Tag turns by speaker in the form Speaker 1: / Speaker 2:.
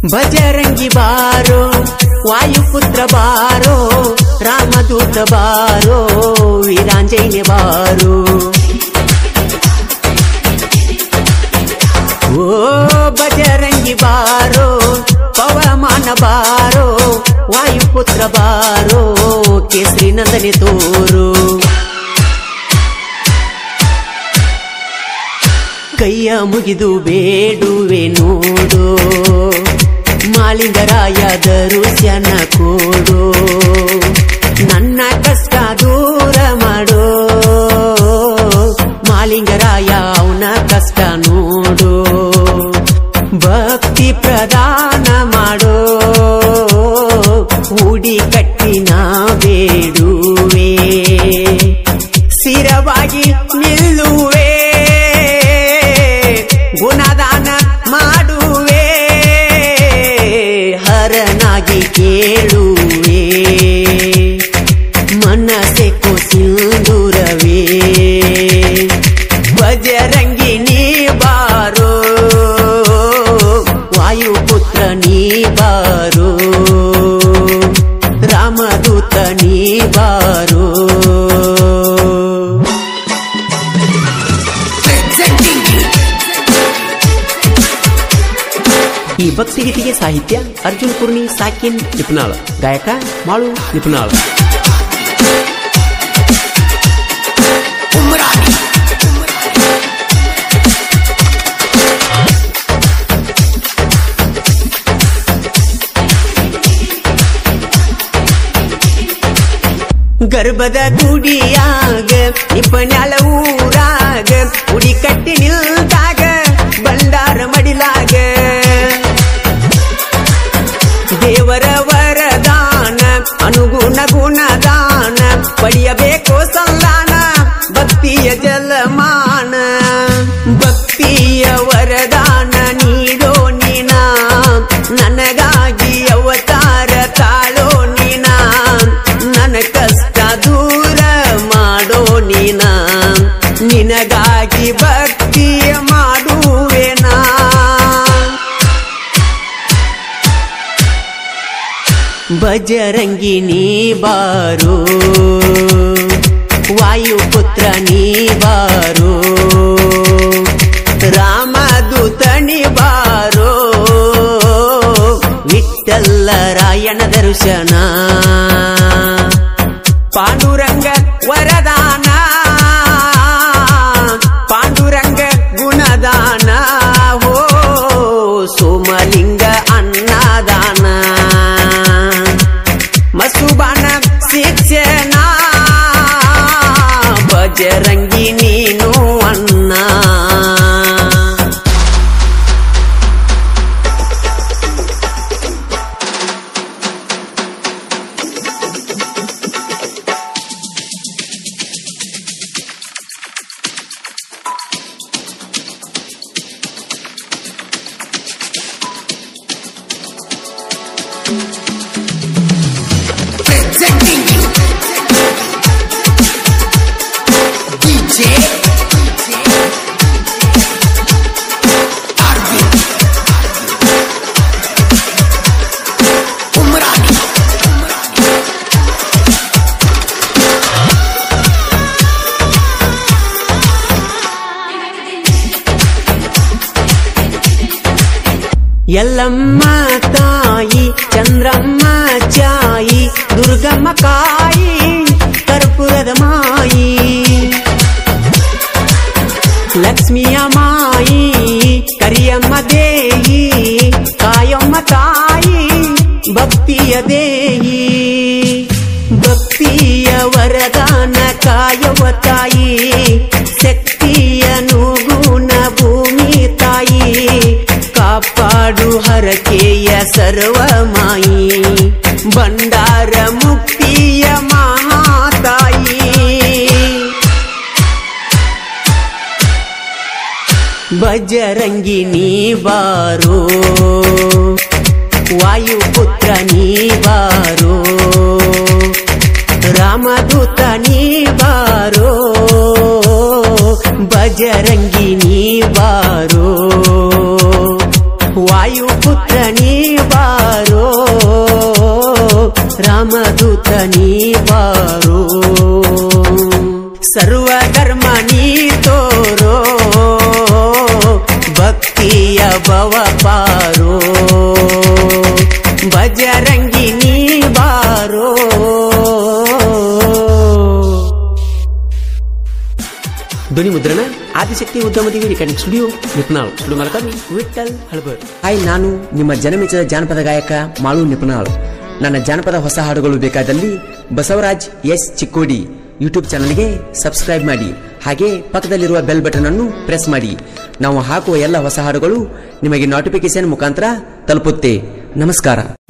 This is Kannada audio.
Speaker 1: ಭಜರಂಗಿ ಬಾರೋ ವಾಯುಪುತ್ರ ಬಾರೋ ರಾಮದೂತ ಬಾರೋ ವೀರಾಂಜನೆ ಬಾರೋ ಓ ಬಜರಂಗಿ ಬಾರೋ ಪವಮಾನ ಬಾರೋ ವಾಯುಪುತ್ರ ಬಾರೋ ಕೇಸರಿ ನಂದನೆ ತೋರು ಕೈಯ ಮುಗಿದು ಬೇಡುವೆ ನೋಡು ಮಾಲಿಂಗರಾಯ ದರುಸ್ಯನ ಕೊಡು ನನ್ನ ಕಷ್ಟ ದೂರ ಮಾಡೋ ಮಾಲಿಂಗರಾಯ ಅವನ ಕಷ್ಟ ನೋಡು ಭಕ್ತಿ ಪ್ರದಾನ ಮಾಡೋ ಉಡಿ ಕಟ್ಟಿನ ಬೇಡುವೆ ಸ್ಥಿರವಾಗಿ ನಿಲ್ಲುವೆ ಗುಣದಾನ ಮಾಡುವೆ ಹರನಾಗಿ ಕೇಳುವೆ ಮನಸ್ಸೆ ಸಿಂಧೂರವೇ ಬಜರಂಗಿ ನೀ ಬಾರೋ ವಾಯುಪುತ್ರ ನೀ ಬಾರೋ ರಾಮದೂತ ನೀ ಬಾರೋ ಈ ಭಕ್ತಿಗೀತೆಗೆ ಸಾಹಿತ್ಯ ಅರ್ಜುನ್ ಕುರ್ನಿ ಸಾಕಿನ್ ನಿಪುಣಾಳ ಗಾಯಕ ಮಾಳು ನಿಪುಣಾಳ ಗರ್ಭದ ಗುಡಿಯಾಗ ನಿಪಣ್ಯಾಳ ಊರಾಗ ಉಡಿ ಕಟ್ಟಿ ನಿಲ್ದಾಗ ಬಂಡಾರ ಮಡಿಲಾಗ ದೇವರ ವರದಾನ ಅನುಗುಣ ಗುಣದಾನ ಪಡೆಯಬೇಕು ಸಂದಾನ ಭಕ್ತಿಯ ಜಲಮಾನ ಭಕ್ತಿಯ ವರದಾನ ನೀಡೋ ನೀನ ನನಗಾಗಿ ಅವತಾರ ತಾಳೋ ನೀನ ನನ್ನ ಕಷ್ಟ ದೂರ ಮಾಡೋ ನೀನ ನಿನಗಾಗಿ ಭಕ್ತಿಯ ಮಾಡುವೆನಾ ಬಜರಂಗಿ ನೀ ಬಾರೋ ವಾಯುಪುತ್ರ ನೀ ಬಾರೋ ರಾಮದೂತ ನೀ ಬಾರೋ ವಿಠಲ್ಲ ರಾಯಣ ದರ್ಶನ ಪಾಂಡುರಂಗ ವರದಾನ ಪಾಂಡುರಂಗ ಗುಣದಾನ ಹೋ ಸೋಮಲಿಂಗ ಅನ್ನದಾನ ಮಸುಬಾನ ಶಿಕ್ಷಣ ಬಜರಂಗಿ ನೀನು ಅನ್ನ
Speaker 2: Presenting you DJ Arvind Umrani
Speaker 1: Yellamma ತಾಯಿ ಚಂದ್ರಮ್ಮ ಚಾಯಿ ದುರ್ಗಮ್ಮ ಕಾಯಿ ಕರ್ಪೂರದ ಮಾಯಿ ಲಕ್ಷ್ಮಿಯ ಮಾಯಿ ಕರಿಯಮ್ಮ ದೇಯಿ ಕಾಯಮ್ಮ ತಾಯಿ ಭಕ್ತಿಯ ದೇಯಿ ಭಕ್ತಿಯ ವರದಾನ ಕಾಯವ ತಾಯಿ ಶಕ್ತಿಯ ನುಗುಣ ಭೂಮಿ ತಾಯಿ ಕಾಪಾಡು ಹರಕೆಯ ಸರ್ವಮಾಯಿ ಭಂಡಾರ ಮುಕ್ತಿಯ ಮಹಾತಾಯಿ ಬಜರಂಗಿ ನೀ ಬಾರೋ ವಾಯುಪುತ್ರ ನೀ ಬಾರೋ ರಾಮದೂತ ನೀ ಬಾರೋ ಬಜರಂಗಿ ನೀ ಬಾರೋ ವಾಯುಪುತ್ರ ಇಟ್ಟ ನೀ ಬಾರೋ ರಾಮದೂತ ನೀ ಬಾರೋ ಸರ್ವ ಧರ್ಮ ನೀ ತೋರೋ ಭಕ್ತಿಯ ಭವ ಪಾರೋ ಬಜರಂಗಿ ನೀ ಬಾರೋ ಧ್ವನಿ ಮುದ್ರಣ ಆದಿಶಕ್ತಿ ಉದ್ಯಮದಿಗೆ ರೆಕಾರ್ಡಿಂಗ್ ಸ್ಟುಡಿಯೋ ನಿಪ್ನಾಳ್ ಸ್ಟುಡಿಯೋ ಮಾಲಕ ವಿಠಲ್ ಹಳಬರ್ ಹಾಯ್ ನಾನು ನಿಮ್ಮ ಜನಮೆಚ್ಚದ ಜಾನಪದ ಗಾಯಕ ಮಾಳು ನಿಪ್ನಾಳ್ ನನ್ನ ಜಾನಪದ ಹೊಸ ಹಾಡುಗಳು ಬೇಕಾದಲ್ಲಿ ಬಸವರಾಜ್ ಎಸ್ ಚಿಕ್ಕೋಡಿ ಯೂಟ್ಯೂಬ್ ಚಾನಲ್ಗೆ ಸಬ್ಸ್ಕ್ರೈಬ್ ಮಾಡಿ ಹಾಗೆ ಪಕ್ಕದಲ್ಲಿರುವ ಬೆಲ್ ಬಟನ್ ಅನ್ನು ಪ್ರೆಸ್ ಮಾಡಿ ನಾವು ಹಾಕುವ ಎಲ್ಲ ಹೊಸ ಹಾಡುಗಳು ನಿಮಗೆ ನೋಟಿಫಿಕೇಶನ್ ಮುಖಾಂತರ ತಲುಪುತ್ತೆ ನಮಸ್ಕಾರ